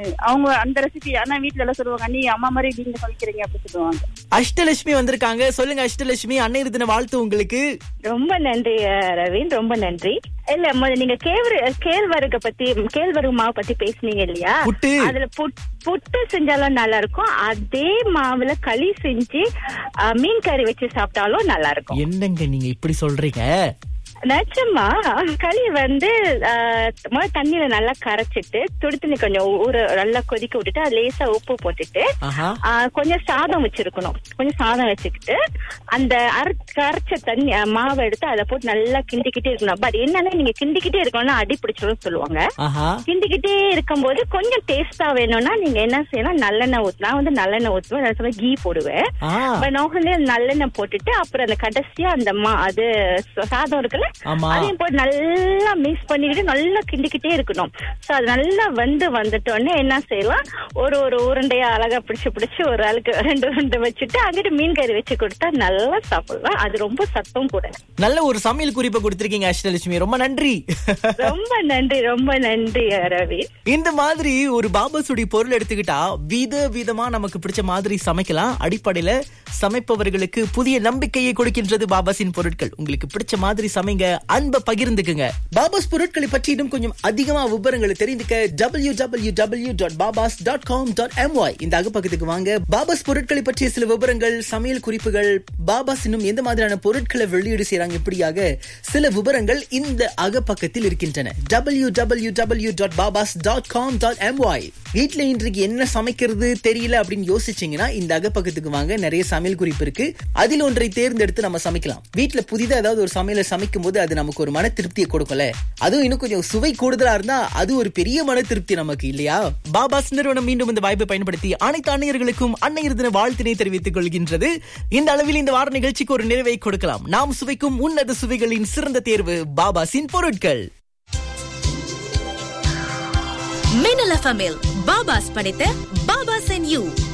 அவங்க அந்த ரெசிபி ஆனா வீட்ல எல்லாம் சொல்லுவாங்க நீ அம்மா மாதிரி நீங்க சமைக்கிறீங்க அப்படி சொல்லுவாங்க அஷ்டலட்சுமி வந்திருக்காங்க சொல்லுங்க அஷ்டலட்சுமி அன்னையர் தின வாழ்த்து உங்களுக்கு ரொம்ப நன்றி அஹ், ரவீன் ரொம்ப நன்றி இல்ல மொத நீங்க கேவரு கேழ்வரகு பத்தி கேழ்வரகு மாவு பத்தி பேசுனீங்க இல்லையா புட்டு. அதுல புட்- புட்டு செஞ்சாலும் நல்லா இருக்கும் அதே மாவுல களி செஞ்சு அஹ், மீன் கறி வச்சு சாப்பிட்டாலும் நல்லா இருக்கும் என்னங்க நீங்க இப்படி சொல்றீங்க நிஜமா களி வந்து அஹ், முதல்ல தண்ணியில நல்லா கரைச்சிட்டு துடி தண்ணி கொஞ்சம் ஊற நல்லா கொதிக்க விட்டுட்டு அது லேசா உப்பு போட்டுட்டு ஆஹா ஆ, கொஞ்சம் சாதம் வச்சிருக்கணும் கொஞ்சம் சாதம் வச்சுக்கிட்டு அந்த அரை கரைச்ச தண்ணி அ, மாவை எடுத்து அதை போட்டு நல்லா கிண்டிக்கிட்டே இருக்கணும் பட் என்னன்னா நீங்க கிண்டிக்கிட்டே இருக்கணும்னா அடி பிடிச்சிடும் சொல்லுவாங்க ஆஹா கிண்டிக்கிட்டே இருக்கும்போது கொஞ்சம் டேஸ்டா வேணும்னா நீங்க என்ன செய்யணும் நல்லெண்ணெய் ஊத்து நான் வந்து நல்லெண்ணெய் ஊத்துவேன் நான் சொல்ல கீ போடுவேன் ஆ பட் நான் வந்து நல்லெண்ணெய் போட்டுட்டு அப்புறம் அந்த கடைசியா அந்த மா அது ச- சாதம் இருக்குல்ல ஆமா அதையும் போட்டு நல்லா மிக்ஸ் பண்ணிக்கிட்டு நல்லா கிண்டிக்கிட்டே இருக்கணும் சோ அது நல்லா வந்து வந்துட்டோடனே என்ன செய்யலாம் ஒரு ஒரு உருண்டையா அழகா பிடிச்சு பிடிச்சு ஒரு ஆளுக்கு ரெண்டு உருண்டை வச்சுட்டு அங்கிட்டு மீன் கறி வச்சு கொடுத்தா நல்லா சாப்பிடலாம் அது ரொம்ப சத்தம் கூட நல்ல ஒரு சமையல் குறிப்பை கொடுத்திருக்கீங்க அஷ்டலட்சுமி ரொம்ப நன்றி ரொம்ப நன்றி ரொம்ப நன்றி ரவி இந்த மாதிரி ஒரு பாபாசுடி பொருள் எடுத்துக்கிட்டா வித விதமா நமக்கு பிடிச்ச மாதிரி சமைக்கலாம் அடிப்படையில சமைப்பவர்களுக்கு புதிய நம்பிக்கையை கொடுக்கின்றது பாபாஸின் பொருட்கள் உங்களுக்கு பிடிச்ச மாதிரி சமைங்க அன்பை பகிர்ந்துக்குங்க பாபாஸ் பொருட்களை பற்றி இன்னும் கொஞ்சம் அதிகமா விவரங்களை தெரிந்துக்க W W W dot Babas dot com dot MY இந்த அகப்பக்கத்துக்கு வாங்க பாபாஸ் பொருட்களை பற்றிய சில விவரங்கள் சமையல் குறிப்புகள் பாபாஸ் இன்னும் எந்த மாதிரியான பொருட்களை வெளியீடு செய்றாங்க இப்படியாக சில விவரங்கள் இந்த அகப்பக்கத்தில் இருக்கின்றன W W W dot Babas dot com dot MY வீட்டுல இன்றைக்கு என்ன சமைக்கிறது தெரியல அப்படின்னு யோசிச்சீங்கன்னா இந்த அகப்பக்கத்துக்கு வாங்க நிறைய சமையல் குறிப்பு இருக்கு அதில் ஒன்றை தேர்ந்தெடுத்து நம்ம சமைக்கலாம் வீட்டுல புதிதா ஏதாவது ஒரு சமையலை சமைக்கும் போது அது நமக்கு ஒரு மன திருப்தியை கொடுக்கல அதுவும் இன்னும் கொஞ்சம் சுவை கூடுதலா இருந்தா அது ஒரு பெரிய மன திருப்தி நமக்கு இல்லையா பாபாஸ் நிறுவனம் மீண்டும் இந்த வாய்ப்பை பயன்படுத்தி அனைத்து அன்னையர்களுக்கும் அன்னையர் தின வாழ்த்தினை தெரிவித்துக் கொள்கின்றது இந்த அளவில் இந்த வார நிகழ்ச்சிக்கு ஒரு நிறைவை கொடுக்கலாம் நாம் சுவைக்கும் உன்னத சுவைகளின் சிறந்த தேர்வு பாபாஸின் பொருட்கள் மின்னல் எஃப்எம்மில் பாபாஸ் படைத்த பாபாஸ் அண்ட் யூ